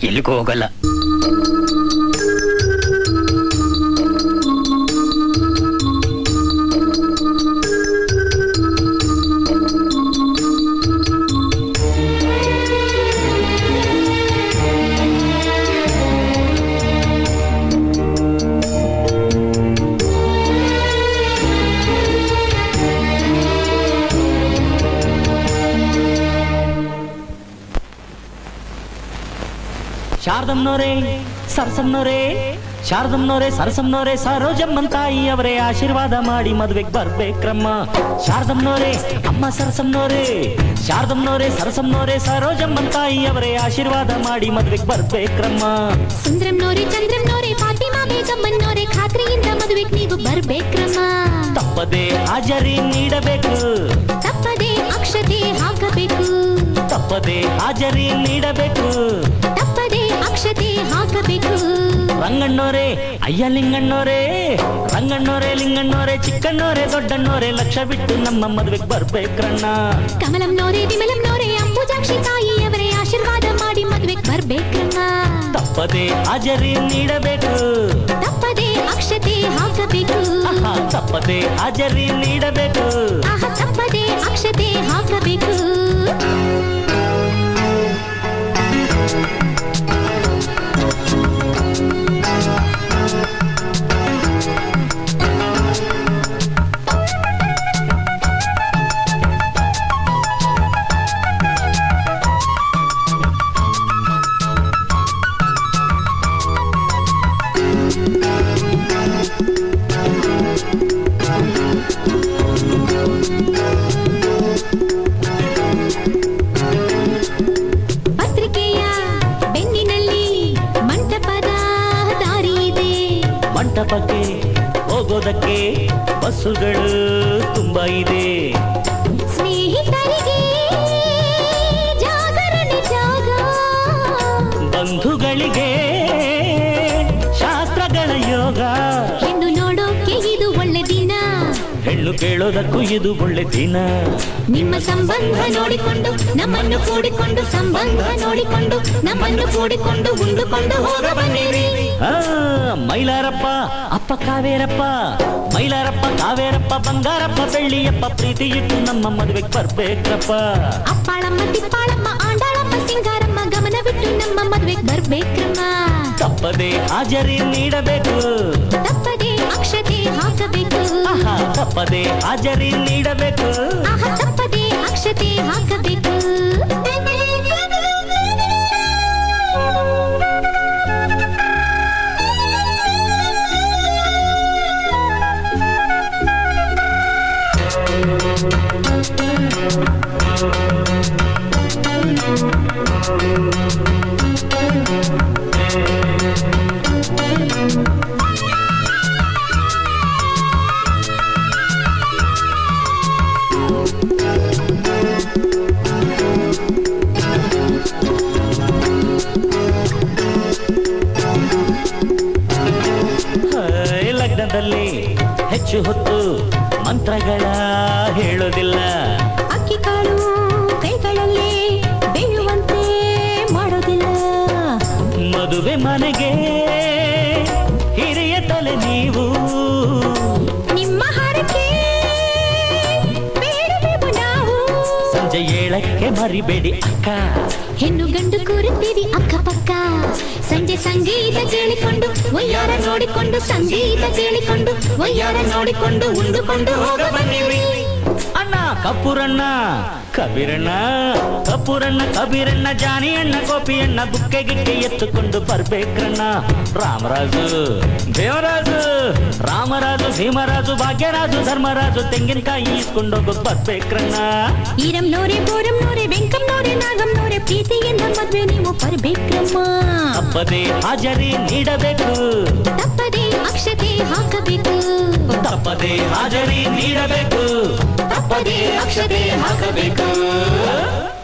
ಎಲ್ಲಿಗೂ ಹೋಗಲ್ಲ ಶಾರದಮ್ನೋರೇ ಸರಸಮ್ನೋರೇ ಶಾರದಮ್ನೋರೇ ಸರಸಮ್ನೋರೇ ಸರೋಜಮ್ಮನ್ ತಾಯಿ ಅವರೇ ಆಶೀರ್ವಾದ ಮಾಡಿ ಮದ್ವೆಗ್ ಬರ್ಬೇಕ್ರಮ್ಮ ಶಾರದಮ್ನೋರೇ ಅಮ್ಮ ಸರಸಮ್ನೋರೇ ಶಾರದಮ್ನೋರೇ ಸರಸಮ್ನೋರೇ ಸರೋಜಮ್ಮನ್ ತಾಯಿ ಅವರೇ ಆಶೀರ್ವಾದ ಮಾಡಿ ಮದ್ವೆಗ್ ಬರ್ಬೇಕ್ರಮ್ಮ ಸುಂದ್ರಂನೋರೆ ಚಂದ್ರಂನೋರೆ ಫಾತಿಮಾ ಬೇಗಮ್ಮನ್ನೋರೆ ಖಾತ್ರಿಯಿಂದ ಮದುವೆಗೆ ನೀವು ಬರ್ಬೇಕ್ರಮ್ಮ ತಪ್ಪದೆ ಹಾಜರಿ ನೀಡಬೇಕು ತಪ್ಪದೆ ಅಕ್ಷತೆ ಹಾಕಬೇಕು ತಪ್ಪದೆ ಹಾಜರಿ ನೀಡಬೇಕು ತಪ್ಪದೆ ಅಕ್ಷತೆ ಹಾಕಬೇಕು ರಂಗಣ್ಣೋರೇ ಅಯ್ಯ ಲಿಂಗಣ್ಣೋರೇ ರಂಗಣ್ಣೋರೇ ಲಿಂಗಣ್ಣೋರೇ ಚಿಕ್ಕಣ್ಣೋರೇ ದೊಡ್ಡಣ್ಣೋರೇ ಲಕ್ಷ ಬಿಟ್ಟು ನಮ್ಮ ಮದ್ವೆಗ್ ಬರ್ಬೇಕ್ರಣ್ಣ ಕಮಲಂನೋರೆ ವಿಮಲಂನೋರೆ ಅಂಬುಜಾಕ್ಷಿ ತಾಯಿಯವರೇ ಆಶೀರ್ವಾದ ಮಾಡಿ ಮದುವೆಗೆ ಬರ್ಬೇಕ್ರಮ್ಮ ತಪ್ಪದೆ ಹಾಜರಿ ನೀಡಬೇಕು ತಪ್ಪದೆ ಅಕ್ಷತೆ ಹಾಕಬೇಕು ಆಹಾ, ತಪ್ಪದೆ ಹಾಜರಿ ನೀಡಬೇಕು ಆಹ ತಪ್ಪದೆ ಅಕ್ಷತೆ ಹಾಕಬೇಕು ಪತ್ರಿಕೆಯ ಬೆನ್ನಿನಲ್ಲಿ ಮಂಟಪದ ದಾರಿ ಇದೆ ಮಂಟಪಕ್ಕೆ ಹೋಗೋದಕ್ಕೆ ಬಸ್ಸುಗಳು ತುಂಬಾ ಇದೆ ಸ್ನೇಹಿತರಿಗೆ ಜಾಗರಣೆ ಜಾಗ ಬಂಧುಗಳಿಗೆ ಶಾಸ್ತ್ರಗಳ ಯೋಗ ಹೆಣ್ಣು ನೋಡೋಕೆ ಇದು ಒಳ್ಳೆ ದಿನ ಹೆಣ್ಣು ಕೇಳೋದಕ್ಕೂ ಇದು ಒಳ್ಳೆ ದಿನ ನಿಮ್ಮ ಸಂಬಂಧ ನೋಡಿಕೊಂಡು ನಮ್ಮನ್ನು ಕೂಡಿಕೊಂಡು ಸಂಬಂಧ ನೋಡಿಕೊಂಡು ನಮ್ಮನ್ನು ಕೂಡಿಕೊಂಡು ಉಂಡುಕೊಂಡು ಹೋಗ ಬನ್ನಿರಿ ಆ, ಮೈಲಾರಪ್ಪ ಅಪ್ಪ ಕಾವೇರಪ್ಪ ಮೈಲಾರಪ್ಪ ಕಾವೇರಪ್ಪ ಬಂಗಾರಪ್ಪ ಬೆಳ್ಳಿಯಪ್ಪ ಪ್ರೀತಿ ಇಟ್ಟು ನಮ್ಮ ಮದುವೆಗೆ ಬರ್ಬೇಕಪ್ಪ ಅಪ್ಪಾಳಮ್ಮ ತಿಪ್ಪಾಳಮ್ಮ ಆಂಡಾಳಮ್ಮ ಸಿಂಗಾರಮ್ಮ ಗಮನವಿಟ್ಟು ನಮ್ಮ ಮದ್ವೆಗೆ ಬರ್ಬೇಕ್ರಮ್ಮ ತಪ್ಪದೆ ಹಾಜರಿ ನೀಡಬೇಕು ತಪ್ಪದೆ ಅಕ್ಷತೆ ಹಾಕಬೇಕು ಆಹಾ, ತಪ್ಪದೆ ಹಾಜರಿ ನೀಡಬೇಕು ಆಹ ತಪ್ಪದೆ ಅಕ್ಷತೆ ಹಾಕಬೇಕು ಹಾಯ್, ಲಗ್ನದಲ್ಲಿ ಹೆಚ್ಚು ಹೊತ್ತು ಮಂತ್ರಗಳ ಹೇಳೋದಿಲ್ಲ ಅಕ್ಕಿ ಕಾಳು ಕೈಗಳಲ್ಲಿ ಬೇಯುವಂತೆ ಮಾಡೋದಿಲ್ಲ ಮದುವೆ ಮನೆಗೆ ಹಿರಿಯ ತಲೆ ನೀವು ನಿಮ್ಮ ಹರಕೆ ಬೇಡವೆವು ನಾವು ಸಂಜೆ ಏಳಕ್ಕೆ ಮರಿಬೇಡಿ ಅಕ್ಕ ಹೆಣ್ಣು ಗಂಡು ಕೂರುತ್ತೀವಿ ಅಕ್ಕಪಕ್ಕ ಸಂಜೆ ಸಂಗೀತ ಕೇಳಿಕೊಂಡು ಒಯ್ಯಾರ ನೋಡಿಕೊಂಡು ಸಂಗೀತ ಕೇಳಿಕೊಂಡು ಒಯ್ಯಾರ ನೋಡಿಕೊಂಡು ಉಂಡುಕೊಂಡು ಹೋಗ ಬನ್ನಿರಿ ಅಣ್ಣ ಕಪೂರಣ್ಣ ಕಬೀರಣ್ಣ ಕಪೂರಣ್ಣ ಕಬೀರಣ್ಣ ಜಾನಿ ಅಣ್ಣ ಗೋಪಿಯಣ್ಣ ಬುಕ್ಕೆ ಗಿಕ್ಕೆ ಎತ್ತುಕೊಂಡು ಬರ್ಬೇಕ್ರಣ್ಣ ರಾಮರಾಜು ದೇವರಾಜು ರಾಮರಾಜು ಭೀಮರಾಜು ಭಾಗ್ಯರಾಜು ಧರ್ಮರಾಜು ತೆಂಗಿನಕಾಯಿ ಈಸ್ಕೊಂಡು ಹೋಗೋಕ್ ಬರ್ಬೇಕ್ರಣ್ಣ ಈರಂನೋರೆ ಬೋರಂನೋರೆ ವೆಂಕಮ್ನೋರೆ ನಾಗಮ್ನೋರೆ ಪ್ರೀತಿಯಿಂದ ಮದ್ವೆ ನೀವು ಬರ್ಬೇಕ್ರಮ್ಮ ತಪ್ಪದೆ ಹಾಜರಿ ನೀಡಬೇಕು ತಪ್ಪದೆ ಅಕ್ಷತೆ ಹಾಕಬೇಕು ತಪ್ಪದೆ ಹಾಜರಿ ನೀಡಬೇಕು ತಪ್ಪದೆ ಅಕ್ಷತೆ ಹಾಕಬೇಕು